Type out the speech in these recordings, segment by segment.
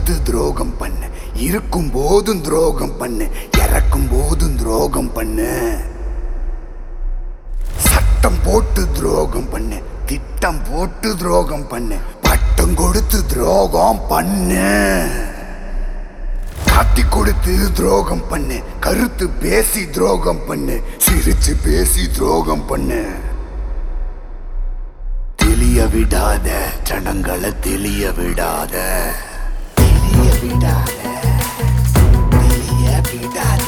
போது துரோகம் பண்ணு இருக்கும் போதும் துரோகம் பண்ணு இறக்கும் போதும் துரோகம் பண்ணு சட்டம் போட்டு துரோகம் பண்ணு திட்டம் போட்டு துரோகம் பண்ணு பட்டம் கொடுத்து துரோகம் பண்ணு காட்டி கொடுத்து துரோகம் பண்ணு கருத்து பேசி துரோகம் பண்ணு சிரிச்சு பேசி துரோகம் பண்ணு தெளிய விடாத சடங்களை தெளிய விடாத தெளிய விடாத தெளிய விடாத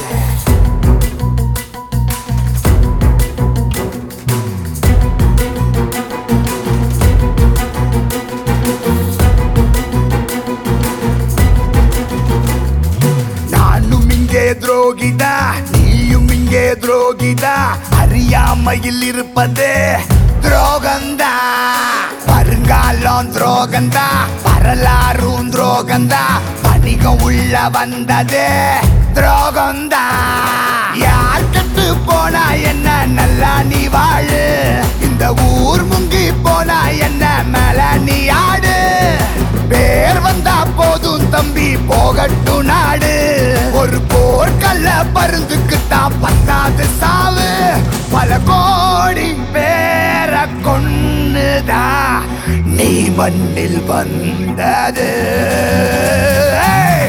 நானும் இங்கே துரோகிதா நீயும் இங்கே துரோகிதா அறியாமையில் இருப்பது துரோகந்தா வருங்காலம் துரோகந்தா வரலாறும் துரோகந்தா வணிகம் உள்ள வந்தது துரோகந்தா யார் கட்டு போனா என்ன நல்லா நீ வாழு இந்த ஊர் முங்கி போனா என்ன மேல நீ ஆடு பேர் வந்தா போதும் தம்பி போகட்டும் நாடு ஒரு போர்க்கல்ல பருந்துக்கு தான் பத்தாது சாவு பல கோடி பேர கொன்னுதா நீ மண்ணில் வந்தது ஏய்!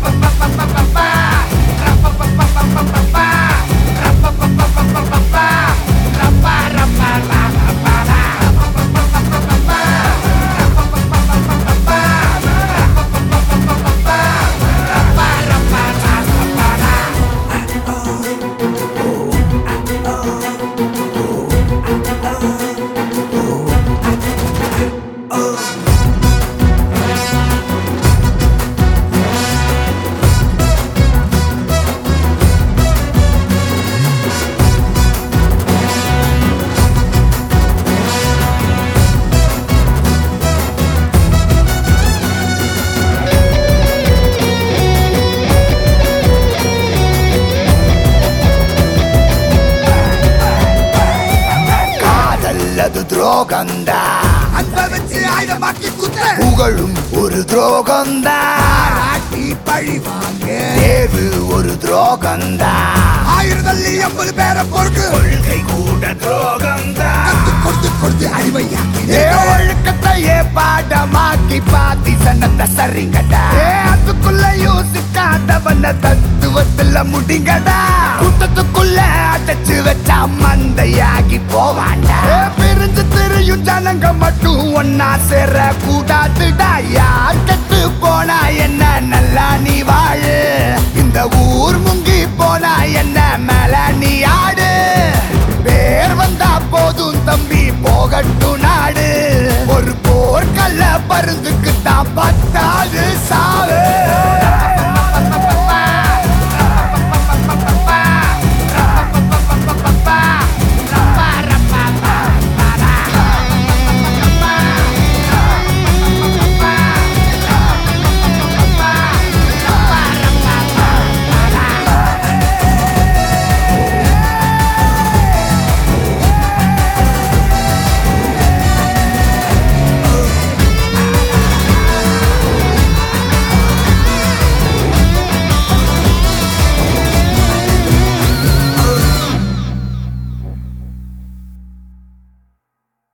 காதல் அது துரோகந்தா அன்ப வச்சு ஆயுதமாக்கி குத்த புகழும் ஒரு துரோகந்தா ஆட்டி பழி வாங்க தேர்வு ஒரு துரோகந்தா ஆயிரம் தள்ளி எண்பது பேரை பொறுக்கு கொள்கை கூட துரோகந்தா கொடுத்து கொடுத்து ஏ ஒழுக்கத்தையே பாடமாக்கி பாத்தி சனத்தை சரிங்கடா ஏ அதுக்குள்ள யோசிக்காதவன தத்துவத்துல முடிங்கடா கூட்டத்துக்குள்ள அடைச்சு வச்சா மந்தையாகி போவாண்டா ஏ, பிரிஞ்சு திரியும் ஜனங்க மட்டும் ஒன்னா சேர கூடாதுடா யார் கெட்டு போனா என்ன நல்லா நீ வாழு இந்த ஊர் முங்கி போனா என்ன மேல நீ ஆடு பேர் வந்தா போதும் தம்பி போகட்டும் நாடு ஒரு போர்க்கல்ல பருந்து